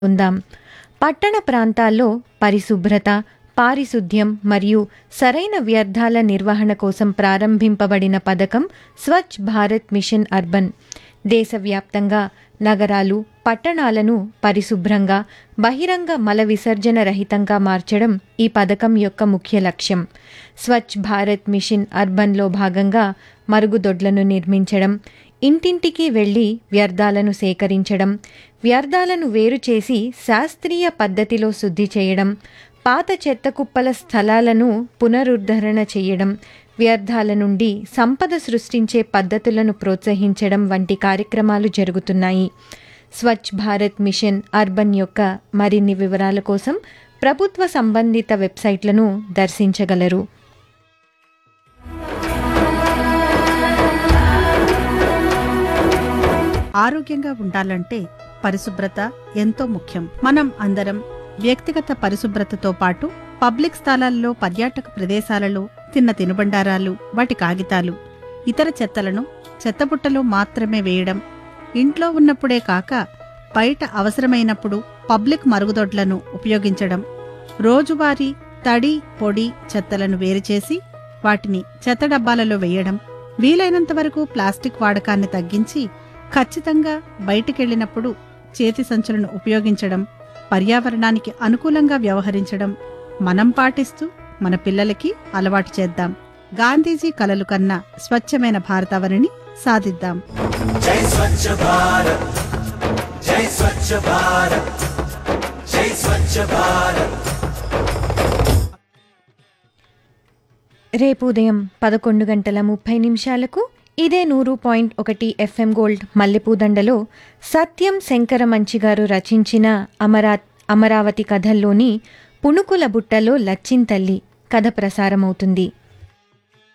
ఉందాం పట్టణ ప్రాంతాల్లో పరిశుభ్రత పారిశుద్ధ్యం మరియు సరైన వ్యర్థాల నిర్వహణ కోసం ప్రారంభింపబడిన పథకం స్వచ్ఛ్ భారత్ మిషన్ అర్బన్ దేశవ్యాప్తంగా నగరాలు పట్టణాలను పరిశుభ్రంగా బహిరంగ మల విసర్జన రహితంగా మార్చడం ఈ పథకం యొక్క ముఖ్య లక్ష్యం స్వచ్ఛ్ భారత్ మిషన్ అర్బన్లో భాగంగా మరుగుదొడ్లను నిర్మించడం ఇంటింటికి వెళ్లి వ్యర్థాలను సేకరించడం వ్యర్థాలను వేరు చేసి శాస్త్రీయ పద్ధతిలో శుద్ధి చేయడం పాత చెత్త కుప్పల స్థలాలను పునరుద్ధరణ చేయడం వ్యర్థాల నుండి సంపద సృష్టించే పద్ధతులను ప్రోత్సహించడం వంటి కార్యక్రమాలు జరుగుతున్నాయి స్వచ్ఛ్ భారత్ మిషన్ అర్బన్ యొక్క మరిన్ని వివరాల కోసం ప్రభుత్వ సంబంధిత వెబ్సైట్లను దర్శించగలరు ఆరోగ్యంగా ఉండాలంటే పరిశుభ్రత ఎంతో ముఖ్యం మనం అందరం వ్యక్తిగత పరిశుభ్రతతో పాటు పబ్లిక్ స్థలాల్లో పర్యాటక ప్రదేశాలలో తిన్న తినుబండారాలు వాటి కాగితాలు ఇతర చెత్తలను చెత్తబుట్టలో మాత్రమే వేయడం ఇంట్లో ఉన్నప్పుడే కాక బయట అవసరమైనప్పుడు పబ్లిక్ మరుగుదొడ్లను ఉపయోగించడం రోజువారీ తడి పొడి చెత్తలను వేరుచేసి వాటిని చెత్త డబ్బాలలో వేయడం వీలైనంత వరకు ప్లాస్టిక్ వాడకాన్ని తగ్గించి ఖచ్చితంగా బయటికెళ్లినప్పుడు చేతి సంచులను ఉపయోగించడం పర్యావరణానికి అనుకూలంగా వ్యవహరించడం మనం పాటిస్తూ మన పిల్లలకి అలవాటు చేద్దాం గాంధీజీ కలలు కన్న స్వచ్ఛమైన భారతావనిని సాధిద్దాం జై స్వచ్ఛ భారత్ జై స్వచ్ఛ భారత్ జై స్వచ్ఛ భారత్ రేపు ఉదయం పదకొండు గంటల ముప్పై నిమిషాలకు ఇదే నూరు పాయింట్ ఒకటి ఎఫ్ఎం గోల్డ్ మల్లెపూదండలో సత్యం శంకర మంచి గారు రచించిన అమరా అమరావతి కథల్లోని పుణుకుల బుట్టలో లచ్చిన్ తల్లి కథ ప్రసారమవుతుంది